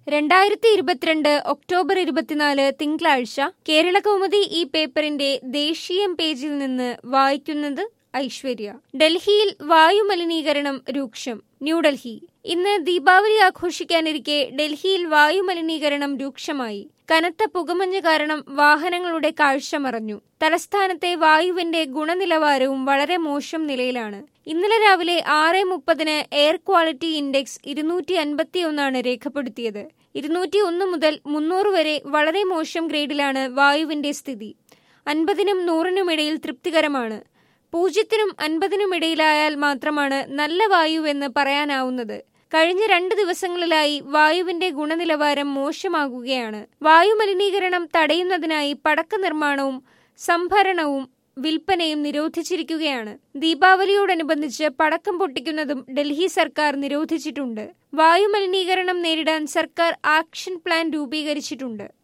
രണ്ടായിരത്തി ഇരുപത്തിരണ്ട് ഒക്ടോബർ ഇരുപത്തിനാല് തിങ്കളാഴ്ച കേരള കൗമുദി ഈ പേപ്പറിന്റെ ദേശീയം പേജിൽ നിന്ന് വായിക്കുന്നത് ഐശ്വര്യ ഡൽഹിയിൽ വായുമലിനീകരണം രൂക്ഷം ന്യൂഡൽഹി ഇന്ന് ദീപാവലി ആഘോഷിക്കാനിരിക്കെ ഡൽഹിയിൽ വായുമലിനീകരണം രൂക്ഷമായി കനത്ത പുകമഞ്ഞ് കാരണം വാഹനങ്ങളുടെ കാഴ്ച മറഞ്ഞു തലസ്ഥാനത്തെ വായുവിന്റെ ഗുണനിലവാരവും വളരെ മോശം നിലയിലാണ് ഇന്നലെ രാവിലെ ആറ് മുപ്പതിന് എയർ ക്വാളിറ്റി ഇൻഡെക്സ് ഇരുന്നൂറ്റി അൻപത്തിയൊന്നാണ് രേഖപ്പെടുത്തിയത് ഇരുന്നൂറ്റി ഒന്ന് മുതൽ മുന്നൂറ് വരെ വളരെ മോശം ഗ്രേഡിലാണ് വായുവിന്റെ സ്ഥിതി അൻപതിനും നൂറിനുമിടയിൽ തൃപ്തികരമാണ് പൂജ്യത്തിനും അൻപതിനും ഇടയിലായാൽ മാത്രമാണ് നല്ല വായുവെന്ന് പറയാനാവുന്നത് കഴിഞ്ഞ രണ്ട് ദിവസങ്ങളിലായി വായുവിന്റെ ഗുണനിലവാരം മോശമാകുകയാണ് വായുമലിനീകരണം തടയുന്നതിനായി പടക്ക നിർമ്മാണവും സംഭരണവും വിൽപ്പനയും നിരോധിച്ചിരിക്കുകയാണ് ദീപാവലിയോടനുബന്ധിച്ച് പടക്കം പൊട്ടിക്കുന്നതും ഡൽഹി സർക്കാർ നിരോധിച്ചിട്ടുണ്ട് വായുമലിനീകരണം നേരിടാൻ സർക്കാർ ആക്ഷൻ പ്ലാൻ രൂപീകരിച്ചിട്ടുണ്ട്